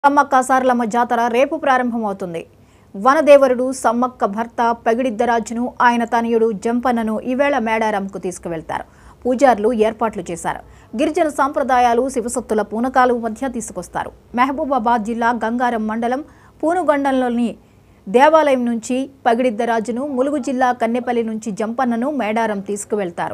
సమ్మక్క సారలమ్మ జాతర రేపు ప్రారంభమవుతుంది వనదేవరుడు సమ్మక్క భర్త పగిడిద్దరాజును ఆయన తనయుడు జంపన్నను ఈవేళ మేడారంకు తీసుకువెళ్తారు పూజారులు ఏర్పాట్లు చేశారు గిరిజన సాంప్రదాయాలు శివసత్తుల పూనకాలు మధ్య తీసుకొస్తారు మహబూబాబాద్ జిల్లా గంగారం మండలం పూనుగొండంలోని దేవాలయం నుంచి పగిడిద్దరాజును ములుగు జిల్లా కన్నెపల్లి నుంచి జంపన్నను మేడారం తీసుకువెళ్తారు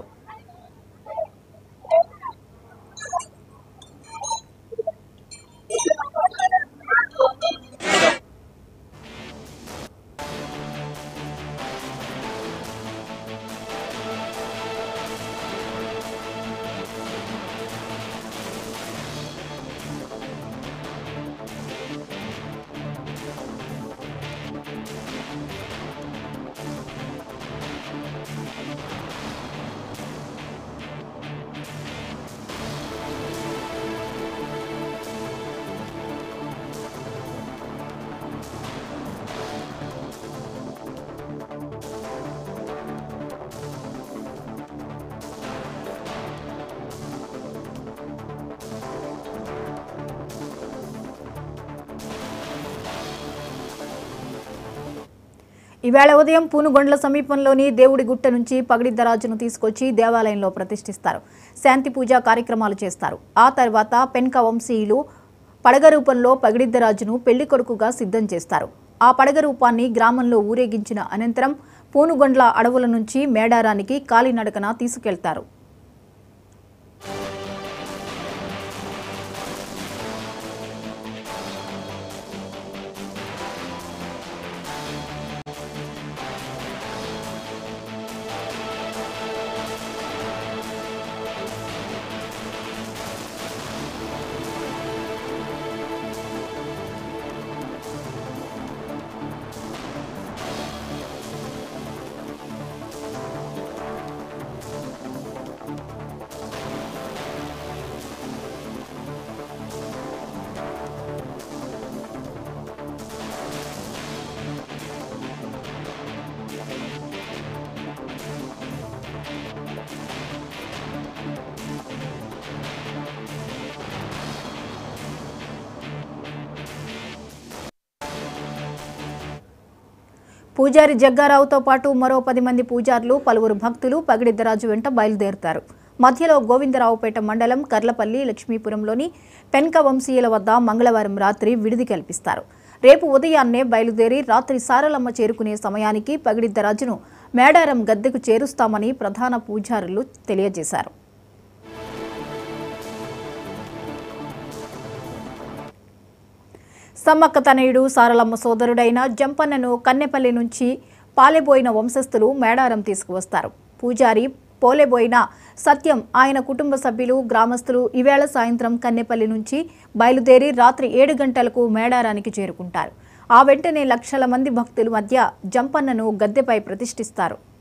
ఈవేళ ఉదయం పూనుగొండ్ల సమీపంలోని దేవుడి గుట్ట నుంచి పగడిద్దరాజును తీసుకొచ్చి దేవాలయంలో ప్రతిష్ఠిస్తారు శాంతి పూజా కార్యక్రమాలు చేస్తారు ఆ తర్వాత పెన్క వంశీయులు పడగ రూపంలో పగిడిద్దరాజును పెళ్లి కొడుకుగా సిద్ధం చేస్తారు ఆ పడగ రూపాన్ని గ్రామంలో ఊరేగించిన అనంతరం పూనుగొండ్ల అడవుల నుంచి మేడారానికి కాలినడకన తీసుకెళ్తారు పూజారి జగ్గారావుతో పాటు మరో పది మంది పూజారులు పలువురు భక్తులు పగిడిద్దరాజు వెంట బయలుదేరుతారు మధ్యలో గోవిందరావుపేట మండలం కర్లపల్లి లక్ష్మీపురంలోని పెన్క వంశీయుల వద్ద మంగళవారం రాత్రి విడిది కల్పిస్తారు రేపు ఉదయాన్నే బయలుదేరి రాత్రి సారలమ్మ చేరుకునే సమయానికి పగిడిద్దరాజును మేడారం గద్దెకు చేరుస్తామని ప్రధాన పూజారులు తెలియజేశారు సమ్మక్క తనయుడు సారలమ్మ సోదరుడైన జంపన్నను కన్నెపల్లి నుంచి పాలెబోయిన వంశస్థులు మేడారం తీసుకువస్తారు పూజారి పోలెబోయిన సత్యం ఆయన కుటుంబ సభ్యులు గ్రామస్తులు ఈవేళ సాయంత్రం కన్నెపల్లి నుంచి బయలుదేరి రాత్రి ఏడు గంటలకు మేడారానికి చేరుకుంటారు ఆ వెంటనే లక్షల మంది భక్తుల మధ్య జంపన్నను గద్దెపై ప్రతిష్ఠిస్తారు